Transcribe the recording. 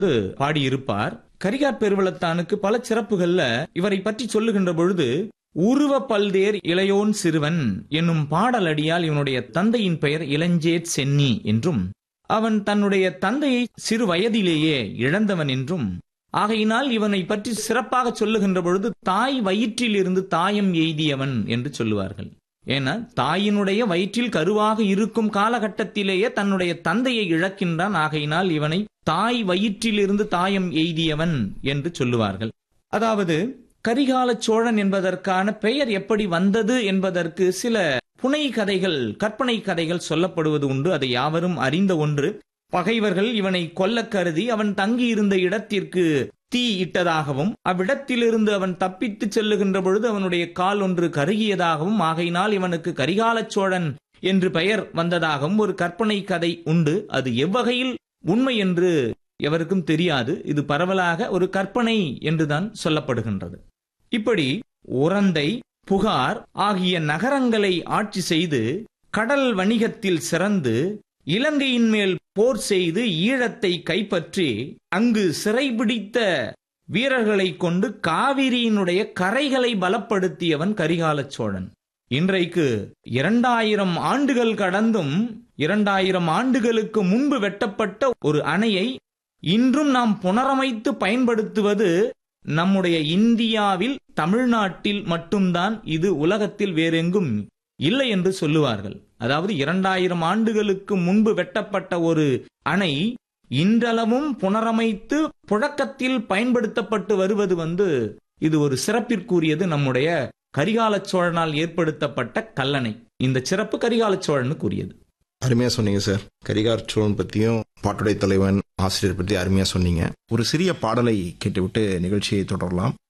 பாடியிருப்பார் கரிகார் பெருவளத்தானுக்கு பல சிறப்புகள்ல இவரை பற்றி சொல்லுகின்ற பொழுது உருவ பல்தேர் இளையோன் சிறுவன் என்னும் பாடலடியால் இவனுடைய தந்தையின் பெயர் இளஞ்சேட் சென்னி என்றும் அவன் தன்னுடைய தந்தையை சிறு வயதிலேயே இழந்தவன் என்றும் ஆகையினால் இவனை பற்றி சிறப்பாக சொல்லுகின்ற பொழுது தாய் வயிற்றில் இருந்து தாயம் எய்தியவன் என்று சொல்லுவார்கள் ஏன்னா தாயினுடைய வயிற்றில் கருவாக இருக்கும் காலகட்டத்திலேயே தன்னுடைய தந்தையை இழக்கின்றான் ஆகையினால் இவனை தாய் வயிற்றிலிருந்து தாயம் எய்தியவன் என்று சொல்லுவார்கள் அதாவது கரிகால சோழன் என்பதற்கான பெயர் எப்படி வந்தது என்பதற்கு சில புனை கதைகள் கற்பனை கதைகள் சொல்லப்படுவது உண்டு அதை யாவரும் அறிந்த ஒன்று பகைவர்கள் இவனை கொல்ல கருதி அவன் தங்கியிருந்த இடத்திற்கு தீ இட்டதாகவும் அவ்விடத்திலிருந்து அவன் தப்பித்து செல்லுகின்ற பொழுது அவனுடைய கால் ஒன்று கருகியதாகவும் ஆகையினால் இவனுக்கு கரிகால சோழன் என்று பெயர் வந்ததாகவும் ஒரு கற்பனை கதை உண்டு அது எவ்வகையில் உண்மை என்று எவருக்கும் தெரியாது இது பரவலாக ஒரு கற்பனை என்றுதான் சொல்லப்படுகின்றது இப்படி உரந்தை புகார் ஆகிய நகரங்களை ஆட்சி செய்து கடல் வணிகத்தில் சிறந்து இலங்கையின் மேல் போர் செய்து ஈழத்தை கைப்பற்றி அங்கு சிறைபிடித்த வீரர்களை கொண்டு காவிரியினுடைய கரைகளை பலப்படுத்தியவன் கரிகால சோழன் இன்றைக்கு இரண்டாயிரம் ஆண்டுகள் கடந்தும் இரண்டாயிரம் ஆண்டுகளுக்கு முன்பு வெட்டப்பட்ட ஒரு அணையை இன்றும் நாம் புனரமைத்து பயன்படுத்துவது நம்முடைய இந்தியாவில் தமிழ்நாட்டில் மட்டும்தான் இது உலகத்தில் வேறெங்கும் இல்லை என்று சொல்லுவார்கள் அதாவது இரண்டாயிரம் ஆண்டுகளுக்கு முன்பு வெட்டப்பட்ட ஒரு அணை இன்றளவும் புனரமைத்து புழக்கத்தில் பயன்படுத்தப்பட்டு வருவது வந்து இது ஒரு சிறப்பிற்குரியது நம்முடைய கரிகால சோழனால் ஏற்படுத்தப்பட்ட கல்லணை இந்த சிறப்பு கரிகால சோழனுக்குரியது அருமையா சொன்னீங்க சார் கரிகார் சோழன் பத்தியும் பாட்டுடை தலைவன் ஆசிரியர் பத்தி அருமையா சொன்னீங்க ஒரு சிறிய பாடலை கேட்டுவிட்டு நிகழ்ச்சியை தொடரலாம்